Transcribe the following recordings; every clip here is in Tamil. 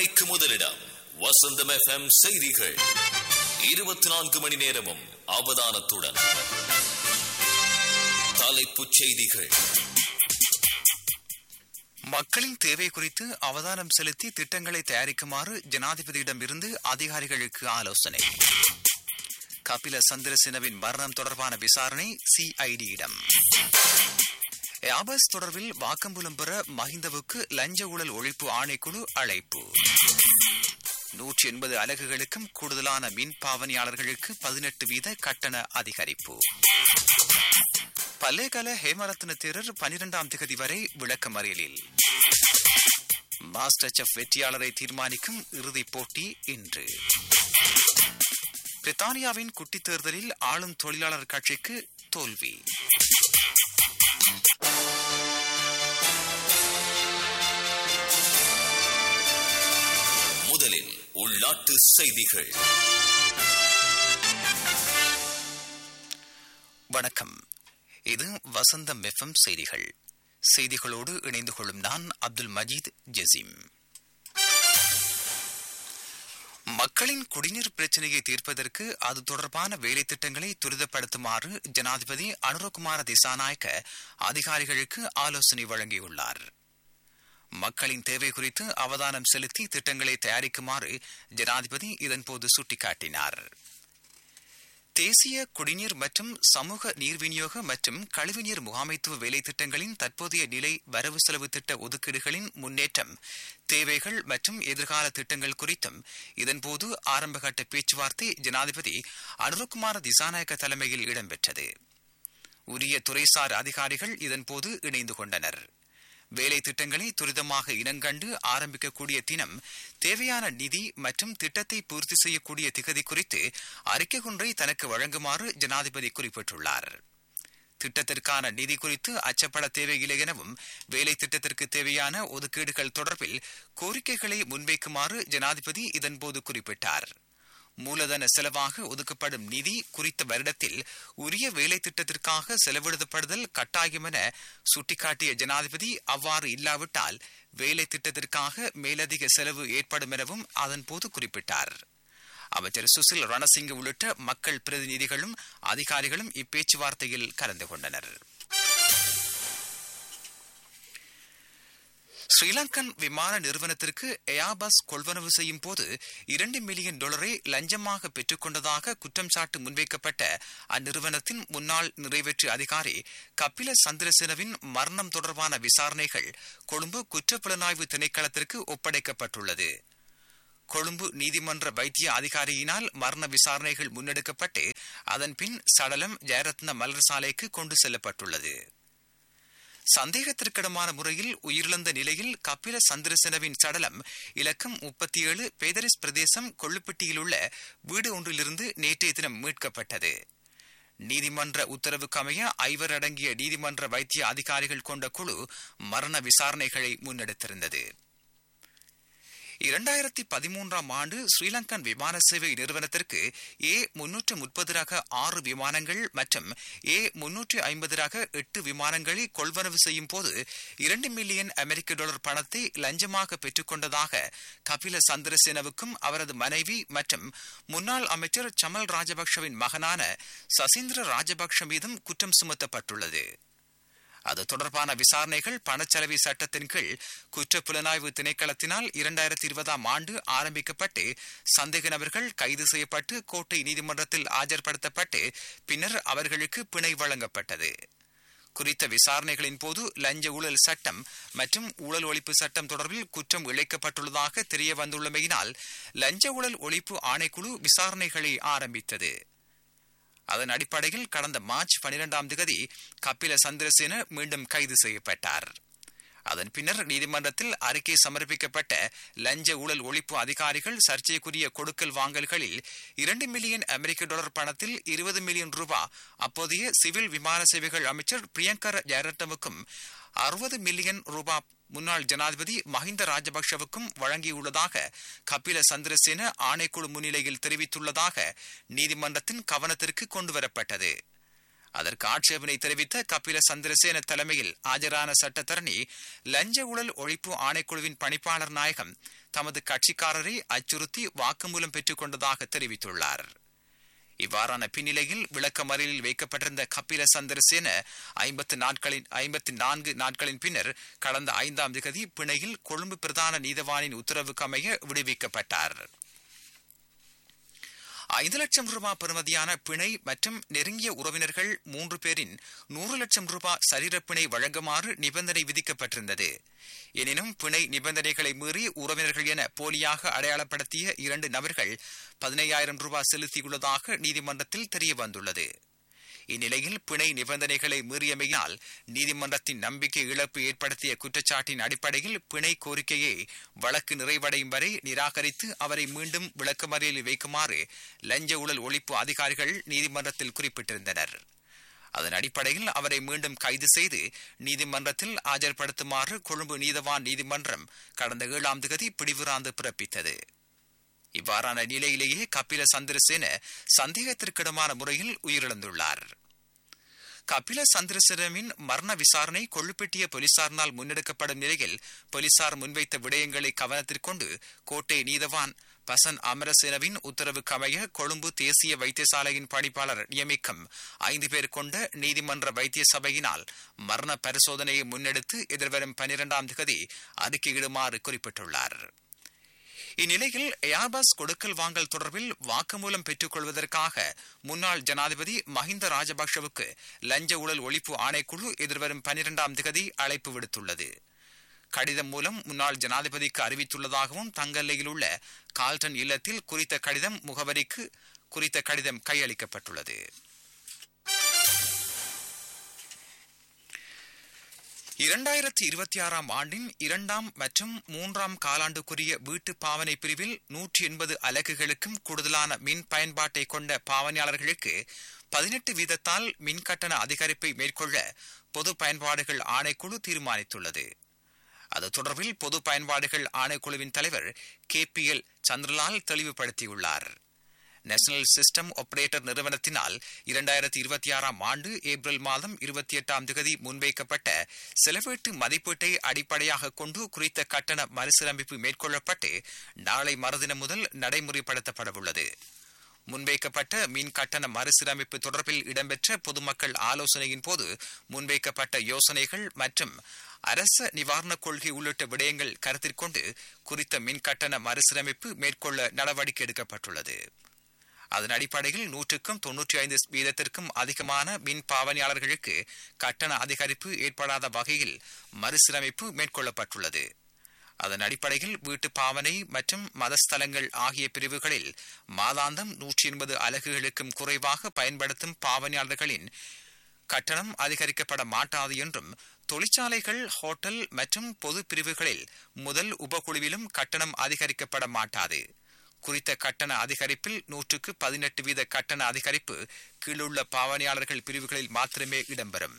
மணிக்கு முதலிடம் வசந்தம் எஃப்எம் செய்திகள் இருபத்தி நான்கு மணி நேரமும் அவதானத்துடன் தலைப்புச் செய்திகள் மக்களின் தேவை குறித்து அவதானம் செலுத்தி திட்டங்களை தயாரிக்குமாறு ஜனாதிபதியிடமிருந்து அதிகாரிகளுக்கு ஆலோசனை கபில சந்திரசேனவின் மரணம் தொடர்பான விசாரணை சிஐடியிடம் யாபஸ் தொடர்பில் வாக்கம்புலம் பெற மஹிந்தவுக்கு லஞ்ச ஊழல் ஒழிப்பு ஆணைக்குழு அழைப்பு நூற்றி எண்பது அலகுகளுக்கும் கூடுதலான மின் பாவனையாளர்களுக்கு பதினெட்டு வீத கட்டண அதிகரிப்பு பல்லேகால ஹேமரத்ன தேரர் பனிரெண்டாம் திகதி வரை விளக்கமறியலில் மாஸ்டர் செஃப் வெற்றியாளரை தீர்மானிக்கும் இறுதிப் போட்டி இன்று பிரித்தானியாவின் குட்டித் தேர்தலில் ஆளும் தொழிலாளர் கட்சிக்கு தோல்வி முதலில் உள்நாட்டு செய்திகள் வணக்கம் இது வசந்தம் எஃப்எம் செய்திகள் செய்திகளோடு இணைந்து கொள்ளும் நான் அப்துல் மஜீத் ஜசீம் மக்களின் குடிநீர் பிரச்சினையை தீர்ப்பதற்கு அது தொடர்பான வேலை திட்டங்களை துரிதப்படுத்துமாறு ஜனாதிபதி அனுரகுமார திசாநாயக்க அதிகாரிகளுக்கு ஆலோசனை வழங்கியுள்ளார் மக்களின் தேவை குறித்து அவதானம் செலுத்தி திட்டங்களை தயாரிக்குமாறு ஜனாதிபதி இதன்போது சுட்டிக்காட்டினார் தேசிய குடிநீர் மற்றும் சமூக நீர் விநியோக மற்றும் கழிவுநீர் முகாமைத்துவ வேலை திட்டங்களின் தற்போதைய நிலை வரவு செலவு திட்ட ஒதுக்கீடுகளின் முன்னேற்றம் தேவைகள் மற்றும் எதிர்கால திட்டங்கள் குறித்தும் இதன்போது ஆரம்பகட்ட பேச்சுவார்த்தை ஜனாதிபதி அனுரகுமார திசாநாயக்க தலைமையில் இடம்பெற்றது உரிய துறைசார் அதிகாரிகள் இதன்போது இணைந்து கொண்டனர் வேலை திட்டங்களை துரிதமாக இனங்கண்டு ஆரம்பிக்கக்கூடிய தினம் தேவையான நிதி மற்றும் திட்டத்தை பூர்த்தி செய்யக்கூடிய திகதி குறித்து அறிக்கை ஒன்றை தனக்கு வழங்குமாறு ஜனாதிபதி குறிப்பிட்டுள்ளார் திட்டத்திற்கான நிதி குறித்து அச்சப்பட தேவையில்லை எனவும் வேலை திட்டத்திற்கு தேவையான ஒதுக்கீடுகள் தொடர்பில் கோரிக்கைகளை முன்வைக்குமாறு ஜனாதிபதி இதன்போது குறிப்பிட்டார் மூலதன செலவாக ஒதுக்கப்படும் நிதி குறித்த வருடத்தில் உரிய வேலை திட்டத்திற்காக செலவிடுதப்படுதல் கட்டாயம் என சுட்டிக்காட்டிய ஜனாதிபதி அவ்வாறு இல்லாவிட்டால் வேலை திட்டத்திற்காக மேலதிக செலவு ஏற்படும் எனவும் அதன்போது குறிப்பிட்டார் அமைச்சர் சுசில் ரணசிங்க உள்ளிட்ட மக்கள் பிரதிநிதிகளும் அதிகாரிகளும் இப்பேச்சுவார்த்தையில் கலந்து கொண்டனர் ஸ்ரீலங்கன் விமான நிறுவனத்திற்கு ஏர்பஸ் கொள்வனவு செய்யும் போது இரண்டு மில்லியன் டாலரை லஞ்சமாக பெற்றுக்கொண்டதாக குற்றம் சாட்டு முன்வைக்கப்பட்ட அந்நிறுவனத்தின் முன்னாள் நிறைவேற்று அதிகாரி கபில சந்திரசேனவின் மரணம் தொடர்பான விசாரணைகள் கொழும்பு குற்றப்புலனாய்வு திணைக்களத்திற்கு ஒப்படைக்கப்பட்டுள்ளது கொழும்பு நீதிமன்ற வைத்திய அதிகாரியினால் மரண விசாரணைகள் முன்னெடுக்கப்பட்டு அதன் பின் சடலம் ஜெயரத்ன மலர் சாலைக்கு கொண்டு செல்லப்பட்டுள்ளது சந்தேகத்திற்கிடமான முறையில் உயிரிழந்த நிலையில் கபில சந்திரசேனவின் சடலம் இலக்கம் முப்பத்தி ஏழு பேதரிஸ் பிரதேசம் கொள்ளுப்பட்டியில் உள்ள வீடு ஒன்றிலிருந்து நேற்றைய தினம் மீட்கப்பட்டது நீதிமன்ற உத்தரவுக்கு அமைய ஐவர் அடங்கிய நீதிமன்ற வைத்திய அதிகாரிகள் கொண்ட குழு மரண விசாரணைகளை முன்னெடுத்திருந்தது இரண்டாயிரத்தி பதிமூன்றாம் ஆண்டு ஸ்ரீலங்கன் விமான சேவை நிறுவனத்திற்கு ஏ முன்னூற்று முப்பது ரக ஆறு விமானங்கள் மற்றும் ஏ முன்னூற்று ஐம்பது ரக எட்டு விமானங்களை கொள்வனவு செய்யும் போது இரண்டு மில்லியன் அமெரிக்க டாலர் பணத்தை லஞ்சமாக பெற்றுக்கொண்டதாக கபில சந்திரசேனவுக்கும் அவரது மனைவி மற்றும் முன்னாள் அமைச்சர் சமல் ராஜபக்ஷவின் மகனான சசீந்திர ராஜபக்ஷ மீதும் குற்றம் சுமத்தப்பட்டுள்ளது அது தொடர்பான விசாரணைகள் பணச்செலவி சட்டத்தின் கீழ் குற்ற புலனாய்வு திணைக்களத்தினால் இரண்டாயிரத்தி இருபதாம் ஆண்டு ஆரம்பிக்கப்பட்டு சந்தேக நபர்கள் கைது செய்யப்பட்டு கோட்டை நீதிமன்றத்தில் ஆஜர்படுத்தப்பட்டு பின்னர் அவர்களுக்கு பிணை வழங்கப்பட்டது குறித்த விசாரணைகளின் போது லஞ்ச ஊழல் சட்டம் மற்றும் ஊழல் ஒழிப்பு சட்டம் தொடர்பில் குற்றம் இழைக்கப்பட்டுள்ளதாக தெரிய வந்துள்ளமையினால் லஞ்ச ஊழல் ஒழிப்பு ஆணைக்குழு விசாரணைகளை ஆரம்பித்தது அதன் அடிப்படையில் கடந்த மார்ச் பனிரெண்டாம் தேதி கபில சந்திரசேன மீண்டும் கைது செய்யப்பட்டார் அதன் பின்னர் நீதிமன்றத்தில் அறிக்கை சமர்ப்பிக்கப்பட்ட லஞ்ச ஊழல் ஒழிப்பு அதிகாரிகள் சர்ச்சைக்குரிய கொடுக்கல் வாங்கல்களில் இரண்டு மில்லியன் அமெரிக்க டாலர் பணத்தில் இருபது மில்லியன் ரூபாய் அப்போதைய சிவில் விமான சேவைகள் அமைச்சர் பிரியங்கர் ஜெயரட்டமுக்கும் அறுபது மில்லியன் ரூபாய் முன்னாள் ஜனாதிபதி மஹிந்த ராஜபக்ஷவுக்கும் வழங்கியுள்ளதாக கபில சந்திரசேன ஆணைக்குழு முன்னிலையில் தெரிவித்துள்ளதாக நீதிமன்றத்தின் கவனத்திற்கு கொண்டுவரப்பட்டது அதற்கு ஆட்சேபனை தெரிவித்த கபில சந்திரசேன தலைமையில் ஆஜரான சட்டத்தரணி லஞ்ச ஊழல் ஒழிப்பு ஆணைக்குழுவின் பணிப்பாளர் நாயகம் தமது கட்சிக்காரரை அச்சுறுத்தி வாக்குமூலம் பெற்றுக் கொண்டதாக தெரிவித்துள்ளார் இவ்வாறான பின்னிலையில் விளக்கமறியலில் வைக்கப்பட்டிருந்த கபில சந்திரசேன ஐம்பத்து நாட்களின் ஐம்பத்தி நான்கு நாட்களின் பின்னர் கடந்த ஐந்தாம் திகதி பிணையில் கொழும்பு பிரதான நீதவானின் உத்தரவுக்கு அமைய விடுவிக்கப்பட்டார் ஐந்து லட்சம் ரூபாய் பெறுமதியான பிணை மற்றும் நெருங்கிய உறவினர்கள் மூன்று பேரின் நூறு லட்சம் ரூபாய் சரீரப்பிணை வழங்குமாறு நிபந்தனை விதிக்கப்பட்டிருந்தது எனினும் பிணை நிபந்தனைகளை மீறி உறவினர்கள் என போலியாக அடையாளப்படுத்திய இரண்டு நபர்கள் பதினையாயிரம் ரூபாய் செலுத்தியுள்ளதாக நீதிமன்றத்தில் தெரிய வந்துள்ளது இந்நிலையில் பிணை நிபந்தனைகளை மீறியமையினால் நீதிமன்றத்தின் நம்பிக்கை இழப்பு ஏற்படுத்திய குற்றச்சாட்டின் அடிப்படையில் பிணை கோரிக்கையை வழக்கு நிறைவடையும் வரை நிராகரித்து அவரை மீண்டும் விளக்கமறியலில் வைக்குமாறு லஞ்ச ஊழல் ஒழிப்பு அதிகாரிகள் நீதிமன்றத்தில் குறிப்பிட்டிருந்தனர் அதன் அடிப்படையில் அவரை மீண்டும் கைது செய்து நீதிமன்றத்தில் ஆஜர்படுத்துமாறு கொழும்பு நீதவான் நீதிமன்றம் கடந்த ஏழாம் தேதி பிடிவுராந்து பிறப்பித்தது இவ்வாறான நிலையிலேயே கபில சந்திரசேன சந்தேகத்திற்கிடமான முறையில் உயிரிழந்துள்ளார் கபில சந்திரசேனவின் மரண விசாரணை கொள்ளுப்பெட்டிய போலீசாரினால் முன்னெடுக்கப்படும் நிலையில் போலீசார் முன்வைத்த விடயங்களை கவனத்திற்கொண்டு கோட்டை நீதவான் பசன் அமரசேனவின் உத்தரவுக்கு அமைய கொழும்பு தேசிய வைத்தியசாலையின் பணிப்பாளர் நியமிக்கும் ஐந்து பேர் கொண்ட நீதிமன்ற வைத்திய சபையினால் மரண பரிசோதனையை முன்னெடுத்து எதிர்வரும் பனிரெண்டாம் தேதி அறிக்கையிடுமாறு குறிப்பிட்டுள்ளார் இந்நிலையில் ஏர்பஸ் கொடுக்கல் வாங்கல் தொடர்பில் வாக்குமூலம் பெற்றுக் கொள்வதற்காக முன்னாள் ஜனாதிபதி மஹிந்த ராஜபக்ஷவுக்கு லஞ்ச ஊழல் ஒழிப்பு ஆணைக்குழு எதிர்வரும் பனிரெண்டாம் திகதி அழைப்பு விடுத்துள்ளது கடிதம் மூலம் முன்னாள் ஜனாதிபதிக்கு அறிவித்துள்ளதாகவும் தங்கல்லையில் உள்ள கால்டன் இல்லத்தில் குறித்த கடிதம் முகவரிக்கு குறித்த கடிதம் கையளிக்கப்பட்டுள்ளது இரண்டாயிரத்தி இருபத்தி ஆறாம் ஆண்டின் இரண்டாம் மற்றும் மூன்றாம் காலாண்டுக்குரிய வீட்டு பாவனை பிரிவில் நூற்றி எண்பது அலகுகளுக்கும் கூடுதலான மின் பயன்பாட்டை கொண்ட பாவனையாளர்களுக்கு பதினெட்டு வீதத்தால் மின் கட்டண அதிகரிப்பை மேற்கொள்ள பொது பயன்பாடுகள் ஆணைக்குழு தீர்மானித்துள்ளது அது தொடர்பில் பொது பயன்பாடுகள் ஆணைக்குழுவின் தலைவர் கே பி எல் சந்திரலால் தெளிவுபடுத்தியுள்ளார் நேஷனல் சிஸ்டம் ஆபரேட்டர் நிறுவனத்தினால் இரண்டாயிரத்தி இருபத்தி ஆறாம் ஆண்டு ஏப்ரல் மாதம் இருபத்தி எட்டாம் தேதி முன்வைக்கப்பட்ட செலவீட்டு மதிப்பீட்டை அடிப்படையாக கொண்டு குறித்த கட்டண மறுசீரமைப்பு மேற்கொள்ளப்பட்டு நாளை மறுதினம் முதல் நடைமுறைப்படுத்தப்படவுள்ளது முன்வைக்கப்பட்ட மின் கட்டண மறுசீரமைப்பு தொடர்பில் இடம்பெற்ற பொதுமக்கள் ஆலோசனையின் போது முன்வைக்கப்பட்ட யோசனைகள் மற்றும் அரச நிவாரணக் கொள்கை உள்ளிட்ட விடயங்கள் கருத்தில் கொண்டு குறித்த மின் கட்டண மறுசீரமைப்பு மேற்கொள்ள நடவடிக்கை எடுக்கப்பட்டுள்ளது அதன் அடிப்படையில் நூற்றுக்கும் தொன்னூற்றி ஐந்து வீதத்திற்கும் அதிகமான மின் பாவனையாளர்களுக்கு கட்டண அதிகரிப்பு ஏற்படாத வகையில் மறுசீரமைப்பு மேற்கொள்ளப்பட்டுள்ளது அதன் அடிப்படையில் வீட்டு பாவனை மற்றும் மதஸ்தலங்கள் ஆகிய பிரிவுகளில் மாதாந்தம் நூற்றி எண்பது அலகுகளுக்கும் குறைவாக பயன்படுத்தும் பாவனையாளர்களின் கட்டணம் அதிகரிக்கப்பட மாட்டாது என்றும் தொழிற்சாலைகள் ஹோட்டல் மற்றும் பொது பிரிவுகளில் முதல் உபகுழுவிலும் கட்டணம் அதிகரிக்கப்பட மாட்டாது குறித்த கட்டண அதிகரிப்பில் நூற்றுக்கு பதினெட்டு வீத கட்டண அதிகரிப்பு கீழுள்ள பாவனையாளர்கள் பிரிவுகளில் மாத்திரமே இடம்பெறும்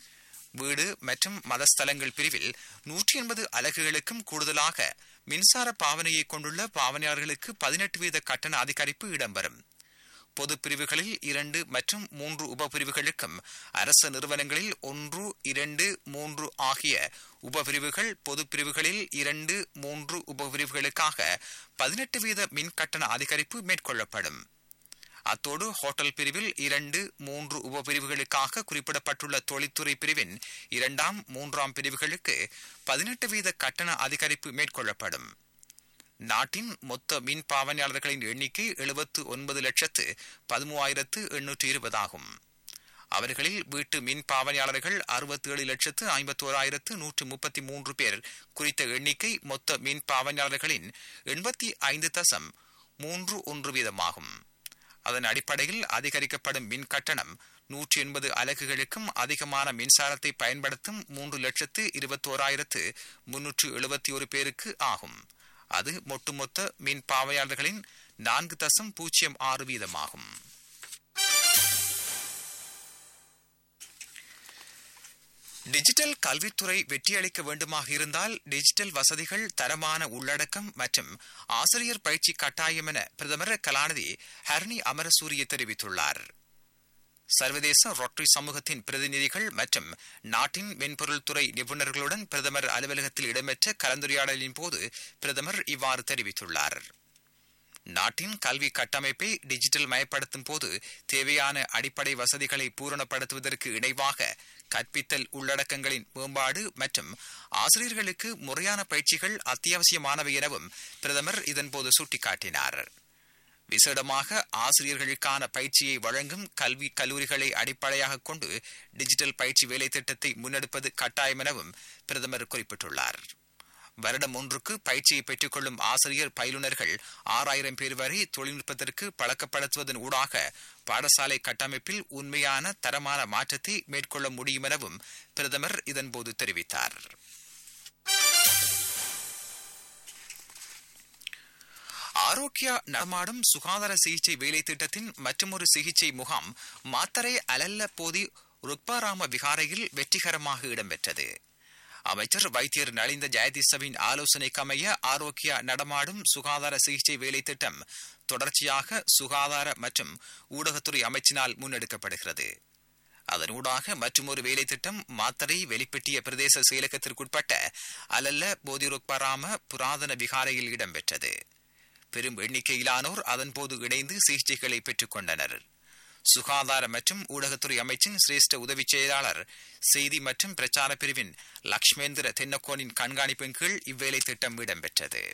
வீடு மற்றும் மதஸ்தலங்கள் பிரிவில் நூற்றி எண்பது அலகுகளுக்கும் கூடுதலாக மின்சார பாவனையை கொண்டுள்ள பாவனையாளர்களுக்கு பதினெட்டு வீத கட்டண அதிகரிப்பு இடம்பெறும் பொது பிரிவுகளில் இரண்டு மற்றும் மூன்று உபபிரிவுகளுக்கும் அரசு நிறுவனங்களில் ஒன்று இரண்டு மூன்று ஆகிய உபபிரிவுகள் பொது பிரிவுகளில் இரண்டு மூன்று உபபிரிவுகளுக்காக பதினெட்டு வீத மின் கட்டண அதிகரிப்பு மேற்கொள்ளப்படும் அத்தோடு ஹோட்டல் பிரிவில் இரண்டு மூன்று உபபிரிவுகளுக்காக குறிப்பிடப்பட்டுள்ள தொழில்துறை பிரிவின் இரண்டாம் மூன்றாம் பிரிவுகளுக்கு பதினெட்டு வீத கட்டண அதிகரிப்பு மேற்கொள்ளப்படும் நாட்டின் மொத்த மின் பாவனையாளர்களின் எண்ணிக்கை எழுபத்து ஒன்பது லட்சத்து பதிமூவாயிரத்து எண்ணூற்று இருபதாகும் அவர்களில் வீட்டு மின் பாவனையாளர்கள் அறுபத்தி ஏழு லட்சத்து ஐம்பத்தோராயிரத்து நூற்று முப்பத்தி மூன்று பேர் குறித்த எண்ணிக்கை மொத்த மின் பாவனையாளர்களின் எண்பத்தி ஐந்து தசம் மூன்று ஒன்று வீதமாகும் அதன் அடிப்படையில் அதிகரிக்கப்படும் மின் கட்டணம் நூற்றி எண்பது அலகுகளுக்கும் அதிகமான மின்சாரத்தை பயன்படுத்தும் மூன்று லட்சத்து இருபத்தோராயிரத்து முன்னூற்று எழுபத்தி ஒரு பேருக்கு ஆகும் அது ஒட்டுமொத்த மின் பாவையாளர்களின் நான்கு தசம் பூஜ்ஜியம் ஆறு வீதமாகும் டிஜிட்டல் கல்வித்துறை வெற்றியளிக்க வேண்டுமாக இருந்தால் டிஜிட்டல் வசதிகள் தரமான உள்ளடக்கம் மற்றும் ஆசிரியர் பயிற்சி கட்டாயம் என பிரதமர் கலாநிதி ஹர்னி அமரசூரிய தெரிவித்துள்ளார் சர்வதேச ரொட்டரி சமூகத்தின் பிரதிநிதிகள் மற்றும் நாட்டின் மென்பொருள் துறை நிபுணர்களுடன் பிரதமர் அலுவலகத்தில் இடம்பெற்ற கலந்துரையாடலின் போது பிரதமர் இவ்வாறு தெரிவித்துள்ளார் நாட்டின் கல்வி கட்டமைப்பை டிஜிட்டல் மயப்படுத்தும் போது தேவையான அடிப்படை வசதிகளை பூரணப்படுத்துவதற்கு இணைவாக கற்பித்தல் உள்ளடக்கங்களின் மேம்பாடு மற்றும் ஆசிரியர்களுக்கு முறையான பயிற்சிகள் அத்தியாவசியமானவை எனவும் பிரதமர் இதன்போது சுட்டிக்காட்டினார் விசேடமாக ஆசிரியர்களுக்கான பயிற்சியை வழங்கும் கல்வி கல்லூரிகளை அடிப்படையாக கொண்டு டிஜிட்டல் பயிற்சி வேலை திட்டத்தை முன்னெடுப்பது கட்டாயம் எனவும் பிரதமர் குறிப்பிட்டுள்ளார் வருடம் ஒன்றுக்கு பயிற்சியை பெற்றுக்கொள்ளும் ஆசிரியர் பயிலுனர்கள் ஆறாயிரம் பேர் வரை தொழில்நுட்பத்திற்கு பழக்கப்படுத்துவதன் ஊடாக பாடசாலை கட்டமைப்பில் உண்மையான தரமான மாற்றத்தை மேற்கொள்ள முடியும் எனவும் பிரதமர் இதன்போது தெரிவித்தார் ஆரோக்கியா நடமாடும் சுகாதார சிகிச்சை வேலை திட்டத்தின் மற்றொரு சிகிச்சை முகாம் மாத்தரை அலல்ல போதி ருக்பாராம விகாரையில் வெற்றிகரமாக இடம்பெற்றது அமைச்சர் வைத்தியர் நலிந்த ஜெயதிசவின் ஆலோசனைக்கமைய ஆரோக்கியா நடமாடும் சுகாதார சிகிச்சை வேலை திட்டம் தொடர்ச்சியாக சுகாதார மற்றும் ஊடகத்துறை அமைச்சினால் முன்னெடுக்கப்படுகிறது அதனூடாக மற்றொரு வேலை திட்டம் மாத்தரை வெளிப்பட்டிய பிரதேச செயலகத்திற்குட்பட்ட அலல்ல போதிருக்பராம புராதன விகாரையில் இடம்பெற்றது பெரும் எண்ணிக்கையிலானோர் அதன்போது இணைந்து சிகிச்சைகளை பெற்றுக் கொண்டனர் சுகாதார மற்றும் ஊடகத்துறை அமைச்சின் சிரேஷ்ட உதவி செயலாளர் செய்தி மற்றும் பிரச்சார பிரிவின் லக்ஷ்மேந்திர தென்னக்கோனின் கண்காணிப்பின் கீழ் இவ்வேலை திட்டம் இடம்பெற்றது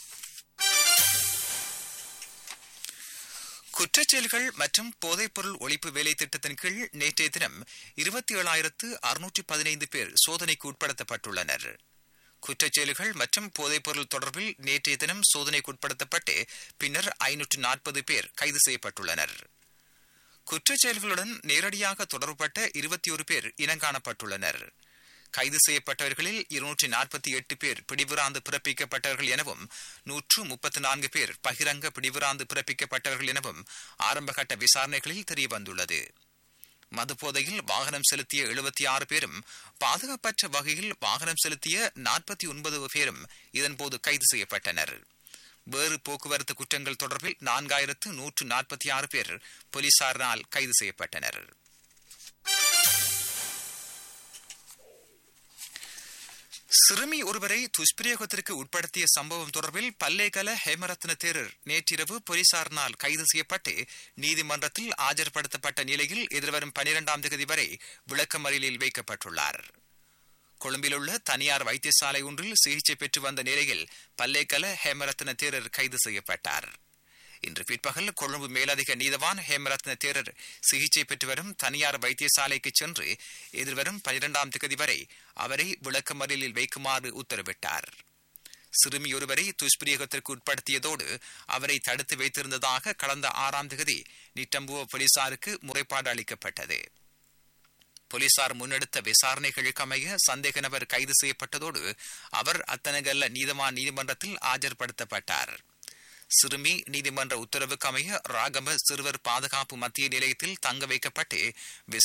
குற்றச்செயல்கள் மற்றும் போதைப்பொருள் ஒழிப்பு வேலை திட்டத்தின் கீழ் நேற்றைய தினம் இருபத்தி ஏழாயிரத்து அறுநூற்றி பதினைந்து பேர் சோதனைக்கு உட்படுத்தப்பட்டுள்ளனர் குற்றச்செயல்கள் மற்றும் போதைப்பொருள் தொடர்பில் நேற்றைய தினம் சோதனைக்கு உட்படுத்தப்பட்டு பின்னர் ஐநூற்று நாற்பது பேர் கைது செய்யப்பட்டுள்ளனர் குற்றச்செயல்களுடன் நேரடியாக தொடர்புபட்ட இருபத்தி ஒரு பேர் இனங்காணப்பட்டுள்ளனர் கைது செய்யப்பட்டவர்களில் இருநூற்றி நாற்பத்தி எட்டு பேர் பிடிவிராந்து பிறப்பிக்கப்பட்டவர்கள் எனவும் நூற்று முப்பத்தி நான்கு பேர் பகிரங்க பிடிவிராந்து பிறப்பிக்கப்பட்டவர்கள் எனவும் ஆரம்பகட்ட விசாரணைகளில் தெரியவந்துள்ளது மதுபோதையில் வாகனம் செலுத்திய எழுபத்தி ஆறு பேரும் பாதுகாப்பற்ற வகையில் வாகனம் செலுத்திய நாற்பத்தி ஒன்பது பேரும் இதன்போது கைது செய்யப்பட்டனர் வேறு போக்குவரத்து குற்றங்கள் தொடர்பில் நான்காயிரத்து நூற்று நாற்பத்தி ஆறு பேர் போலீசாரினால் கைது செய்யப்பட்டனர் சிறுமி ஒருவரை துஷ்பிரயோகத்திற்கு உட்படுத்திய சம்பவம் தொடர்பில் பல்லேகல ஹேமரத்ன தேரர் நேற்றிரவு போலீசாரினால் கைது செய்யப்பட்டு நீதிமன்றத்தில் ஆஜர்படுத்தப்பட்ட நிலையில் எதிர்வரும் பனிரெண்டாம் தேதி வரை விளக்கமறியலில் வைக்கப்பட்டுள்ளார் கொழும்பிலுள்ள தனியார் வைத்தியசாலை ஒன்றில் சிகிச்சை பெற்று வந்த நிலையில் பல்லேகல ஹேமரத்ன தேரர் கைது செய்யப்பட்டார் இன்று பிற்பகல் கொழும்பு மேலதிக நீதவான் ஹேமரத்ன தேரர் சிகிச்சை பெற்று வரும் தனியார் வைத்தியசாலைக்கு சென்று எதிர்வரும் பனிரெண்டாம் தேதி வரை அவரை விளக்கமறியலில் வைக்குமாறு உத்தரவிட்டார் சிறுமியொருவரை துஷ்பிரயோகத்திற்கு உட்படுத்தியதோடு அவரை தடுத்து வைத்திருந்ததாக கடந்த ஆறாம் தேதி நிட்டம்புவ போலீசாருக்கு முறைப்பாடு அளிக்கப்பட்டது போலீசார் முன்னெடுத்த விசாரணைகளுக்கு அமைய சந்தேக நபர் கைது செய்யப்பட்டதோடு அவர் அத்தனகல்ல நீதவான் நீதிமன்றத்தில் ஆஜர்படுத்தப்பட்டார் சிறுமி நீதிமன்ற உத்தரவுக்கு அமைய ராகம சிறுவர் பாதுகாப்பு மத்திய நிலையத்தில் தங்க வைக்கப்பட்டு